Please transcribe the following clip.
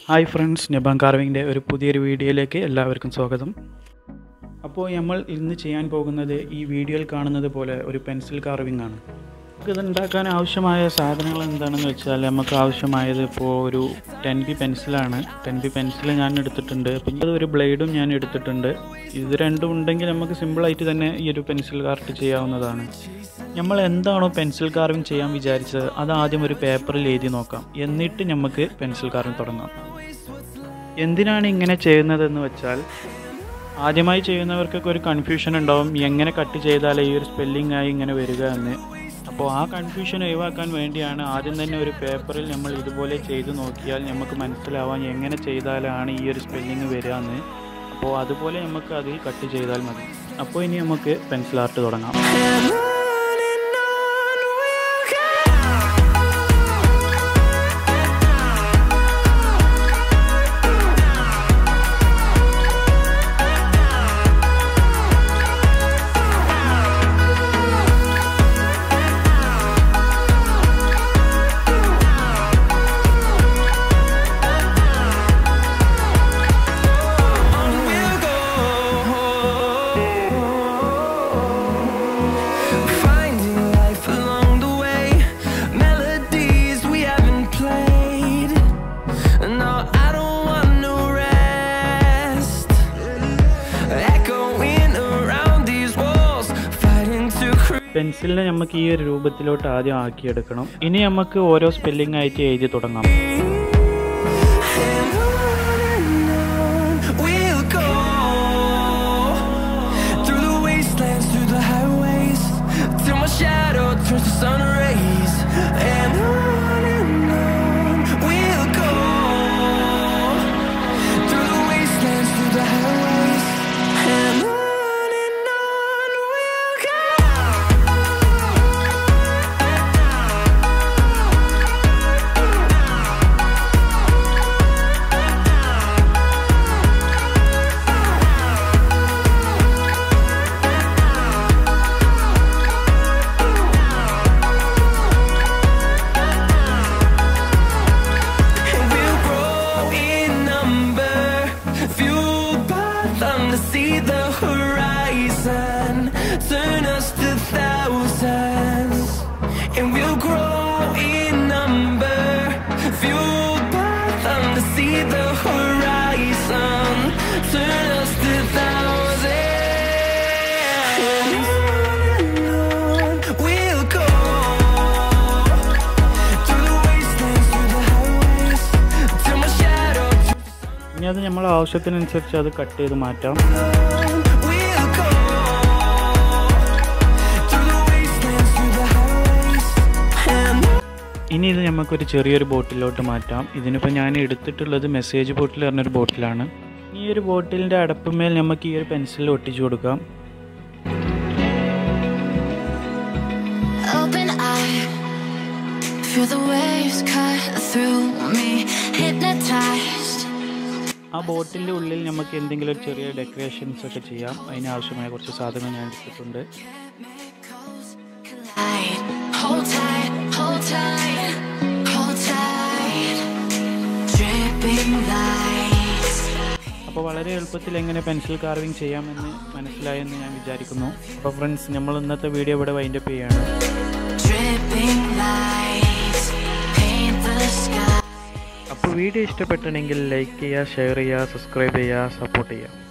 Hi friends നെബാൻ കാർവിങ്ങിൻ്റെ ഒരു പുതിയൊരു വീഡിയോയിലേക്ക് എല്ലാവർക്കും സ്വാഗതം അപ്പോൾ നമ്മൾ ഇന്ന് ചെയ്യാൻ പോകുന്നത് ഈ വീഡിയോയിൽ കാണുന്നത് പോലെ ഒരു പെൻസിൽ കാർവിംഗ് ആണ് നമുക്ക് ഇത് ഉണ്ടാക്കാൻ ആവശ്യമായ സാധനങ്ങൾ എന്താണെന്ന് വെച്ചാൽ നമുക്ക് ആവശ്യമായത് ഇപ്പോൾ ഒരു ടെൻ ബി പെൻസിലാണ് ടെൻ ബി പെൻസിൽ ഞാൻ എടുത്തിട്ടുണ്ട് പിന്നെ അത് ഒരു ബ്ലേഡും ഞാൻ എടുത്തിട്ടുണ്ട് ഇത് രണ്ടും ഉണ്ടെങ്കിൽ നമുക്ക് സിമ്പിളായിട്ട് തന്നെ ഈ ഒരു പെൻസിൽ കാർട്ട് ചെയ്യാവുന്നതാണ് നമ്മൾ എന്താണോ പെൻസിൽ കാർവിംഗ് ചെയ്യാൻ വിചാരിച്ചത് അത് ആദ്യം ഒരു പേപ്പറിൽ എഴുതി നോക്കാം എന്നിട്ട് നമുക്ക് പെൻസിൽ കാർവിംഗ് തുടങ്ങാം എന്തിനാണ് ഇങ്ങനെ ചെയ്യുന്നതെന്ന് വെച്ചാൽ ആദ്യമായി ചെയ്യുന്നവർക്കൊക്കെ ഒരു കൺഫ്യൂഷൻ ഉണ്ടാവും എങ്ങനെ കട്ട് ചെയ്താലേ ഈ ഒരു സ്പെല്ലിംഗ് ആയി ഇങ്ങനെ വരിക എന്ന് അപ്പോൾ ആ കൺഫ്യൂഷൻ ഒഴിവാക്കാൻ വേണ്ടിയാണ് ആദ്യം തന്നെ ഒരു പേപ്പറിൽ നമ്മൾ ഇതുപോലെ ചെയ്ത് നോക്കിയാൽ നമുക്ക് മനസ്സിലാവാൻ എങ്ങനെ ചെയ്താലാണ് ഈ ഒരു സ്പെല്ലിംഗ് വരിക എന്ന് അപ്പോൾ അതുപോലെ നമുക്ക് അതിൽ കട്ട് ചെയ്താൽ മതി അപ്പോൾ ഇനി നമുക്ക് പെൻസിൽ ആർട്ട് തുടങ്ങാം Finding life along the way, melodies we haven't played. No, I don't want no rest. Echoing around these walls, fighting to create. പെൻസിലിനെ നമുക്ക് ഈ ഒരു രൂപത്തിലോട്ട് ആദ്യം ആക്കിയെടുക്കണം ഇനി നമുക്ക് ഓരോ സ്പെല്ലിംഗ് ആയിട്ട് എഴുതി തുടങ്ങാം And on and on we'll go through the wastelands, through the highways, till my shadow turns to sun rays. And on and on we'll go through the wastelands, through the highways, and on and on we'll go. And we'll grow in number, fueled by them to see the horizon, turn us to thousands. And we'll grow in number, fueled by them to see the horizon, turn us to thousands. And on and on we'll go. Through the wastelands, through the highways, till my shadow ഇനി അത് നമ്മൾ ആവശ്യത്തിനനുസരിച്ച് അത് cut ചെയ്ത് മാറ്റാം we'll go. Through the wastelands, through the highways, and ഇനി ഇത് നമുക്കൊരു ചെറിയൊരു ബോട്ടിലോട്ട് മാറ്റാം ഇതിനിപ്പോൾ ഞാൻ എടുത്തിട്ടുള്ളത് മെസ്സേജ് ബോട്ടിൽ പറഞ്ഞൊരു ബോട്ടിലാണ് ഈ ഒരു ബോട്ടിലിൻ്റെ അടപ്പുമേൽ നമുക്ക് ഈ ഒരു പെൻസിൽ ഒട്ടിച്ചു കൊടുക്കാം Open eye, feel the waves cut through me, hypnotized. ആ ബോട്ടിൻ്റെ ഉള്ളിൽ നമുക്ക് എന്തെങ്കിലും ഒരു ചെറിയ ഡെക്കറേഷൻസ് ഒക്കെ ചെയ്യാം അതിനാവശ്യമായ കുറച്ച് സാധനങ്ങൾ ഞാൻ എടുത്തിട്ടുണ്ട് Light, hold tight, hold tight, hold tight. Dripping lights. അപ്പോൾ വളരെ എളുപ്പത്തിൽ എങ്ങനെ പെൻസിൽ കാർവിംഗ് ചെയ്യാമെന്ന് മനസ്സിലായെന്ന് ഞാൻ വിചാരിക്കുന്നു അപ്പോൾ ഫ്രണ്ട്സ് നമ്മൾ ഇന്നത്തെ വീഡിയോ ഇവിടെ വൈൻഡപ്പ് ചെയ്യാണ് Dripping lights, paint the sky. അപ്പോൾ വീഡിയോ ഇഷ്ടപ്പെട്ടിട്ടുണ്ടെങ്കിൽ ലൈക്ക് ചെയ്യുക ഷെയർ ചെയ്യുക സബ്സ്ക്രൈബ് ചെയ്യുക സപ്പോർട്ട് ചെയ്യുക